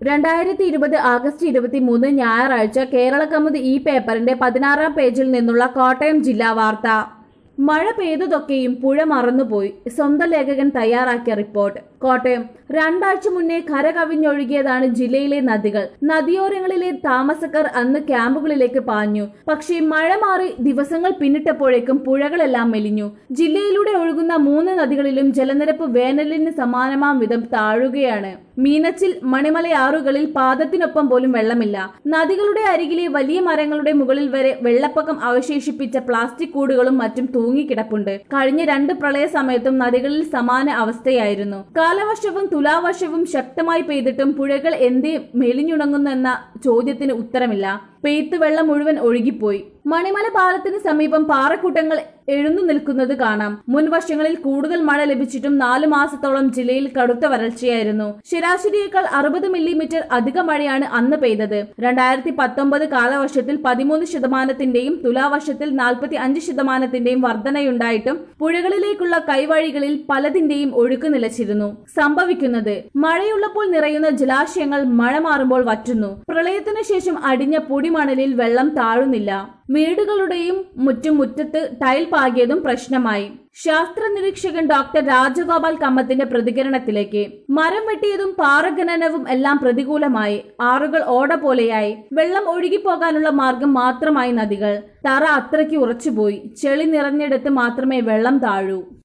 രണ്ടായിരത്തി ഇരുപത് ആഗസ്റ്റ് ഇരുപത്തി മൂന്ന് ഞായറാഴ്ച കേരള കൗമുദി ഈ പേപ്പറിന്റെ പതിനാറാം പേജിൽ നിന്നുള്ള കോട്ടയം ജില്ലാ വാർത്ത മഴ പെയ്തതൊക്കെയും പുഴ മറന്നുപോയി സ്വന്തം ലേഖകൻ തയ്യാറാക്കിയ റിപ്പോർട്ട് കോട്ടയം രണ്ടാഴ്ച മുന്നേ കര കവിഞ്ഞൊഴുകിയതാണ് ജില്ലയിലെ നദികൾ നദിയോരങ്ങളിലെ താമസക്കാർ അന്ന് ക്യാമ്പുകളിലേക്ക് പാഞ്ഞു പക്ഷേ മഴ മാറി ദിവസങ്ങൾ പിന്നിട്ടപ്പോഴേക്കും പുഴകളെല്ലാം മെലിഞ്ഞു ജില്ലയിലൂടെ ഒഴുകുന്ന മൂന്ന് നദികളിലും ജലനിരപ്പ് വേനലിന് സമാനമാം വിധം താഴുകയാണ് മീനച്ചിൽ മണിമലയാറുകളിൽ പാദത്തിനൊപ്പം പോലും വെള്ളമില്ല നദികളുടെ അരികിലെ വലിയ മരങ്ങളുടെ മുകളിൽ വരെ വെള്ളപ്പൊക്കം അവശേഷിപ്പിച്ച പ്ലാസ്റ്റിക് കൂടുകളും മറ്റും തൂങ്ങിക്കിടപ്പുണ്ട് കഴിഞ്ഞ രണ്ട് പ്രളയ സമയത്തും നദികളിൽ സമാന അവസ്ഥയായിരുന്നു കാലവർഷവും തുലാവർഷവും ശക്തമായി പെയ്തിട്ടും പുഴകൾ എന്തേ മെലിഞ്ഞുണങ്ങുന്നെന്ന ചോദ്യത്തിന് ഉത്തരമില്ല പെയ്ത്ത് വെള്ളം മുഴുവൻ ഒഴുകിപ്പോയി മണിമല പാലത്തിന് സമീപം പാറക്കൂട്ടങ്ങൾ എഴുന്നു നിൽക്കുന്നത് കാണാം മുൻ വർഷങ്ങളിൽ കൂടുതൽ മഴ ലഭിച്ചിട്ടും നാലു മാസത്തോളം ജില്ലയിൽ കടുത്ത വരൾച്ചയായിരുന്നു ശരാശരിയേക്കാൾ അറുപത് മില്ലിമീറ്റർ അധിക മഴയാണ് അന്ന് പെയ്തത് രണ്ടായിരത്തി പത്തൊമ്പത് കാലവർഷത്തിൽ പതിമൂന്ന് ശതമാനത്തിന്റെയും തുലാവർഷത്തിൽ നാൽപ്പത്തി അഞ്ച് ശതമാനത്തിന്റെയും വർധനയുണ്ടായിട്ടും പുഴകളിലേക്കുള്ള കൈവഴികളിൽ പലതിന്റെയും ഒഴുക്ക് നിലച്ചിരുന്നു സംഭവിക്കുന്നത് മഴയുള്ളപ്പോൾ നിറയുന്ന ജലാശയങ്ങൾ മഴ മാറുമ്പോൾ വറ്റുന്നു പ്രളയത്തിനു ശേഷം അടിഞ്ഞ പൊടിമണലിൽ വെള്ളം താഴുന്നില്ല വീടുകളുടെയും മുറ്റും മുറ്റത്ത് ടൈൽ പാകിയതും പ്രശ്നമായി ശാസ്ത്ര നിരീക്ഷകൻ ഡോക്ടർ രാജഗോപാൽ കമ്മത്തിന്റെ പ്രതികരണത്തിലേക്ക് മരം വെട്ടിയതും പാറഖനനവും എല്ലാം പ്രതികൂലമായി ആറുകൾ ഓട പോലെയായി വെള്ളം ഒഴുകിപ്പോകാനുള്ള മാർഗം മാത്രമായി നദികൾ തറ അത്രയ്ക്ക് ഉറച്ചുപോയി ചെളി നിറഞ്ഞിടത്ത് മാത്രമേ വെള്ളം താഴൂ